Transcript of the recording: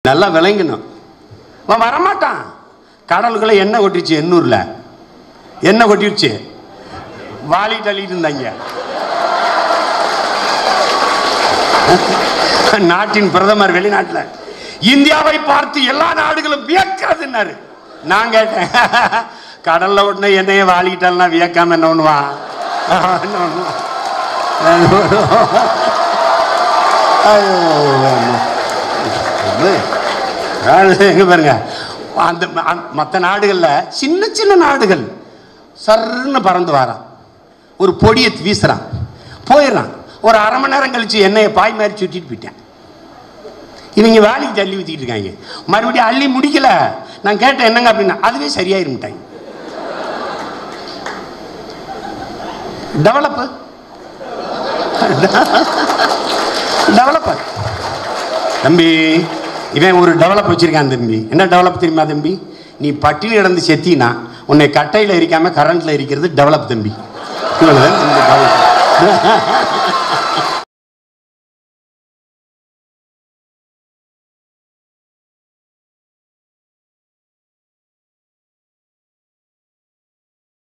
நல்லா விளங்கணும் அவன் வரமாட்டான் கடலுக்குள்ள எண்ணெய் கொட்டிருச்சு எண்ணூர்ல எண்ணெய் கொட்டிருச்சு வாலி தள்ளிட்டு இருந்தாங்க நாட்டின் பிரதமர் வெளிநாட்டுல இந்தியாவை பார்த்து எல்லா நாடுகளும் வியக்கிறதுன்னாரு நான் கேட்டேன் கடல்ல உடனே என்னைய வாலிக்கிட்டாலாம் வியக்காம என்ன பண்ணுவான் என்ன பண்ணுவான்? என்ன பண்ணுவான்? ஐயோ, அம்மா. இது, அதாவது எங்க பாருங்க அந்த மற்ற நாடுகள்ல சின்ன சின்ன நாடுகள் சர்ன்னு பறந்து வரான் ஒரு பொடியை வீசுறான் போயிடுறான் ஒரு அரை மணி நேரம் கழிச்சு எண்ணெயை பாய் மாதிரி சுட்டிட்டு போயிட்டேன் இவங்க வேலைக்கு தள்ளி ஊற்றிட்டு இருக்காங்க மறுபடியும் அள்ளி முடிக்கல நான் கேட்டேன் என்னங்க அப்படின்னா அதுவே சரியாயிருமிட்டாங்க டெவலப்பு டெவலப்பர் தம்பி இவன் ஒரு டெவலப் வச்சிருக்கான் தம்பி என்ன டெவலப் தெரியுமா தம்பி நீ பட்டினி கிடந்து செத்தினா உன்னை கட்டையில் எரிக்காம கரண்ட்ல எரிக்கிறது டெவலப் தம்பி இவ்வளவுதான் இந்த develop.